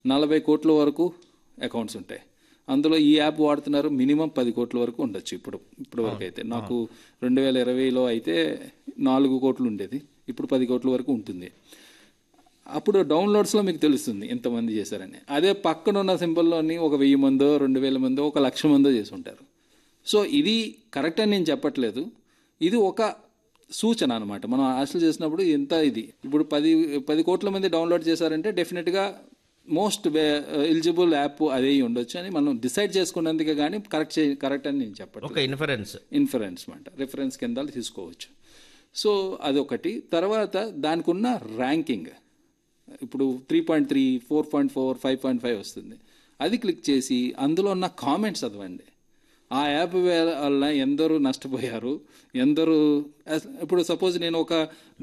నలభై కోట్ల వరకు అకౌంట్స్ ఉంటాయి అందులో ఈ యాప్ వాడుతున్నారు మినిమం పది కోట్ల వరకు ఉండొచ్చు ఇప్పుడు ఇప్పుడు వరకు అయితే నాకు రెండు వేల ఇరవైలో అయితే నాలుగు కోట్లు ఉండేది ఇప్పుడు పది కోట్ల వరకు ఉంటుంది అప్పుడు డౌన్లోడ్స్లో మీకు తెలుస్తుంది ఎంతమంది చేశారని అదే పక్కన ఉన్న సింబల్లోని ఒక వెయ్యి మందో రెండు వేల మందో ఒక లక్ష మందో చేసి ఉంటారు సో ఇది కరెక్ట్ అని నేను చెప్పట్లేదు ఇది ఒక సూచన అనమాట మనం ఆశలు చేసినప్పుడు ఎంత ఇది ఇప్పుడు పది పది కోట్ల మంది డౌన్లోడ్ చేశారంటే డెఫినెట్గా మోస్ట్ ఎలిజిబుల్ యాప్ అదే అయి ఉండొచ్చు అని మనం డిసైడ్ చేసుకున్నందుకే కానీ కరెక్ట్ చే కరెక్ట్ అని నేను చెప్పట్లేదు ఒక ఇన్ఫరెన్స్ ఇన్ఫరెన్స్ అనమాట రిఫరెన్స్ కింద తీసుకోవచ్చు సో అదొకటి తర్వాత దానికి ఉన్న ర్యాంకింగ్ ఇప్పుడు three point three four point four five point five వస్తుంది అది క్లిక్ చేసి అందులో ఉన్న కామెంట్స్ చదవండి ఆ యాప్ వల్ల ఎందరూ నష్టపోయారు ఎందరూ అస- ఇప్పుడు సపోజ్ నేను ఒక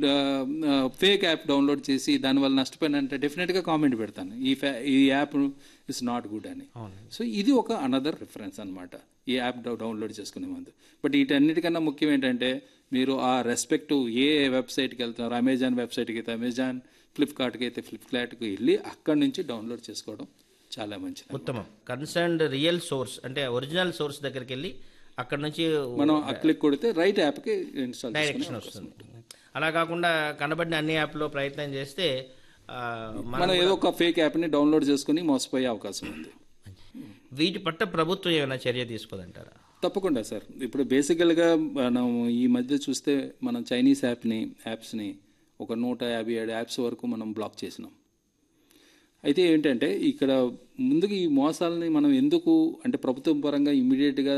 ఫేక్ యాప్ డౌన్లోడ్ చేసి దానివల్ల నష్టపోయానంటే డెఫినెట్గా కామెంట్ పెడతాను ఈ fa- ఈ యాప్ ఇస్ నాట్ గుడ్ అని సో ఇది ఒక అనదర్ రిఫరెన్స్ అన్నమాట ఈ యాప్ డౌ- డౌన్లోడ్ చేసుకునే ముందు బట్ వీటన్నిటికన్నా ముఖ్యం ఏంటంటే మీరు ఆ రెస్పెక్ట్ ఏ వెబ్సైట్కి వెళ్తున్నారు అమెజాన్ వెబ్సైట్కి అయితే అమెజాన్ ఫ్లిప్కార్ట్కి అయితే ఫ్లిప్కార్ట్కి వెళ్ళి అక్కడి నుంచి డౌన్లోడ్ చేసుకోవడం చాలా మంచిది ఉత్తమం కన్సర్న్డ్ రియల్ సోర్స్ అంటే ఒరిజినల్ సోర్స్ దగ్గరికి వెళ్ళి అక్కడ నుంచి మనం ఆ క్లిక్ కొడితే రైట్ యాప్కి ఇన్స్టాల్ డైరెక్షన్ వస్తుంది అలా కాకుండా కనబడిన అన్ని యాప్లో ప్రయత్నం చేస్తే ఆ, మన- మనం ఏదో ఒక ఫేక్ యాప్ని డౌన్లోడ్ చేసుకుని మోసపోయే అవకాశం ఉంది వీటి పట్ల ప్రభుత్వం ఏమైనా చర్య తీసుకోదంటారా తప్పకుండా సార్ ఇప్పుడు బేసికల్గా మనం ఈ మధ్య చూస్తే మనం చైనీస్ యాప్ని యాప్స్ని ఒక నూట యాభై ఏడు యాప్స్ వరకు మనం బ్లాక్ చేసినాం అయితే ఏంటంటే ఇక్కడ ముందుకు ఈ మోసాలని మనం ఎందుకు అంటే ప్రభుత్వం పరంగా ఇమీడియట్గా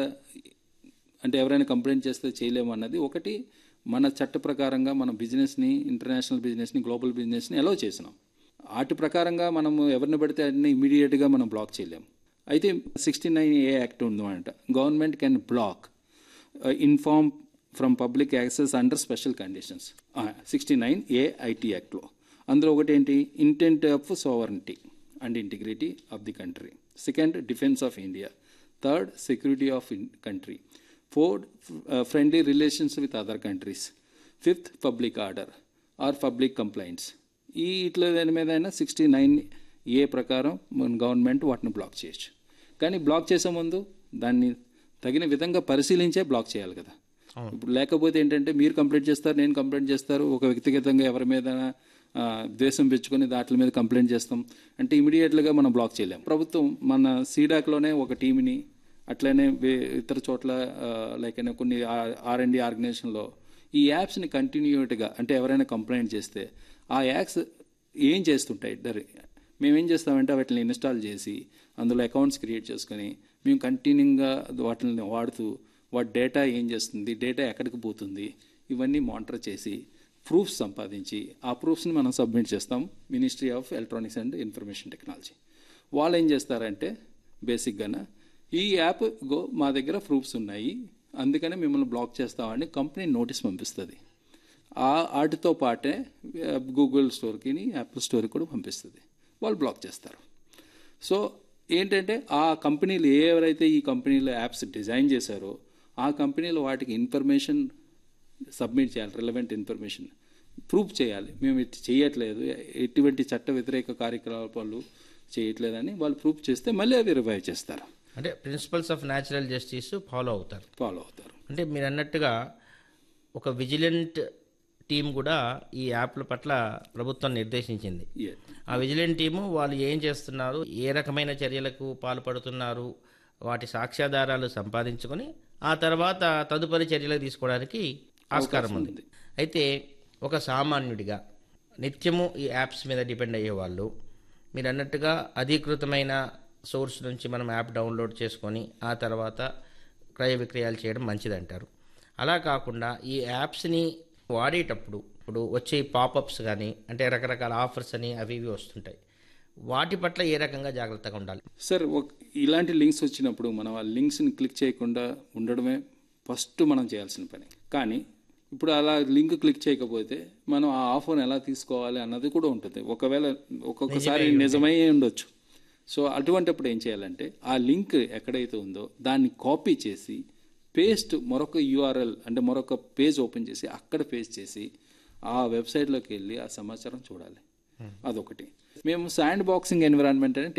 అంటే ఎవరైనా కంప్లైంట్ చేస్తే చేయలేము అన్నది ఒకటి మన చట్ట ప్రకారంగా మన బిజినెస్ని ఇంటర్నేషనల్ బిజినెస్ని గ్లోబల్ బిజినెస్ని అలౌ చేసినాం వాటి ప్రకారంగా మనం ఎవరిని పడితే అన్ని ఇమీడియట్గా మనం బ్లాక్ చేయలేము అయితే సిక్స్టీ నైన్ ఏ యాక్ట్ ఉందన్నమాట government can block inform from public access under special conditions sixty nine A IT యాక్ట్లో అందులో ఒకటి ఏంటి intent of sovereignty and integrity of the country second defence of India third security of country fourth friendly relations with other countries fifth public order or public complaints ఈ ఇట్లా దాని మీద అయినా sixty nine ఏ ప్రకారం మన గవర్నమెంట్ వాటిని black చేయొచ్చు కానీ బ్లాక్ చేసే ముందు దాన్ని తగిన విధంగా పరిశీలించే బ్లాక్ చేయాలి కదా ఇప్పుడు లేకపోతే ఏంటంటే మీరు కంప్లైంట్ చేస్తారు నేను కంప్లైంట్ చేస్తారు ఒక వ్యక్తిగతంగా ఎవరి మీద ఆ, ద్వేషం పెంచుకొని దాటి మీద కంప్లైంట్ చేస్తాం అంటే ఇమీడియట్గా మనం బ్లాక్ చేయలేం ప్రభుత్వం మన సీడాక్లోనే ఒక టీంని అట్లనే వే- ఇతర చోట్ల లైక్ కొన్ని ఆర్ అండ్ డి ఆర్గనైజేషన్లో ఈ యాప్స్ని కంటిన్యూట్గా అంటే ఎవరైనా కంప్లైంట్ చేస్తే ఆ యాప్స్ ఏం చేస్తుంటాయి ఇద్దరు మేమేం చేస్తామంటే వాటిని ఇన్స్టాల్ చేసి అందులో అకౌంట్స్ క్రియేట్ చేసుకొని మేము కంటిన్యూగా వాటిని వాడుతూ వాటి డేటా ఏం చేస్తుంది డేటా ఎక్కడికి పోతుంది ఇవన్నీ మానిటర్ చేసి ప్రూఫ్స్ సంపాదించి ఆ ప్రూఫ్స్ని మనం సబ్మిట్ చేస్తాం ministry of electronics and information technology వాళ్ళు ఏం చేస్తారంటే బేసిక్గాన ఈ యాప్ గో మా దగ్గర ప్రూఫ్స్ ఉన్నాయి అందుకనే మిమ్మల్ని బ్లాక్ చేస్తామని కంపెనీ నోటీస్ పంపిస్తుంది ఆ వాటితో పాటే ఆ, గూగుల్ స్టోర్కి యాపిల్ స్టోర్కి కూడా పంపిస్తుంది వాళ్ళు బ్లాక్ చేస్తారు సో ఏంటంటే ఆ కంపెనీలు ఏ ఎవరైతే ఈ కంపెనీలో యాప్స్ డిజైన్ చేశారో ఆ కంపెనీలు వాటికి ఇన్ఫర్మేషన్ సబ్మిట్ చేయాలి రిలవెంట్ ఇన్ఫర్మేషన్ ప్రూఫ్ చేయాలి మేము ఇటు చేయట్లేదు ఎటువంటి చట్ట వ్యతిరేక కార్యకలాపాలు చేయట్లేదని వాళ్ళు ప్రూఫ్ చేస్తే మళ్ళీ అవి రివైవ్ చేస్తారు అంటే principles of natural justice follow అవుతారు ఫాలో అవుతారు అంటే మీరు అన్నట్టుగా ఒక విజిలెంట్ టీం కూడా ఈ యాప్ల పట్ల ప్రభుత్వం నిర్దేశించింది Yeah. ఆ విజిలెంట్ టీము వాళ్ళు ఏం చేస్తున్నారు ఏ రకమైన చర్యలకు పాల్పడుతున్నారు వాటి సాక్ష్యాధారాలు సంపాదించుకొని ఆ తర్వాత తదుపరి చర్యలు తీసుకోవడానికి ఆస్కారం ఉంది అయితే ఒక సామాన్యుడిగా నిత్యము ఈ యాప్స్ మీద డిపెండ్ అయ్యేవాళ్ళు మీరు అన్నట్టుగా అధీకృతమైన సోర్స్ నుంచి మనం యాప్ డౌన్లోడ్ చేసుకొని ఆ తర్వాత క్రయ విక్రయాలు చేయడం మంచిదంటారు అలా కాకుండా ఈ యాప్స్ని వాడేటప్పుడు ఇప్పుడు వచ్చే పాపప్స్ కానీ అంటే రకరకాల ఆఫర్స్ అని అవి ఇవి వస్తుంటాయి వాటి పట్ల ఏ రకంగా జాగ్రత్తగా ఉండాలి సార్ ఒక- ఇలాంటి లింక్స్ వచ్చినప్పుడు మనం ఆ లింక్స్ని క్లిక్ చేయకుండా ఉండడమే ఫస్ట్ మనం చేయాల్సిన పని కానీ ఇప్పుడు అలా లింక్ క్లిక్ చేయకపోతే మనం ఆ ఆఫర్ని ఎలా తీసుకోవాలి అన్నది కూడా ఉంటుంది ఒకవేళ ఒక్కొక్కసారి నిజమై ఉండొచ్చు సో అటువంటిప్పుడు ఏం చేయాలంటే ఆ లింక్ ఎక్కడైతే ఉందో దాన్ని కాపీ చేసి పేస్ట్ మరొక యూఆర్ఎల్ అంటే మరొక పేజ్ ఓపెన్ చేసి అక్కడ పేస్ట్ చేసి ఆ వెబ్సైట్లోకి వెళ్ళి ఆ సమాచారం చూడాలి అదొకటి మేము శాండ్ బాక్సింగ్ ఎన్విరాన్మెంట్ అని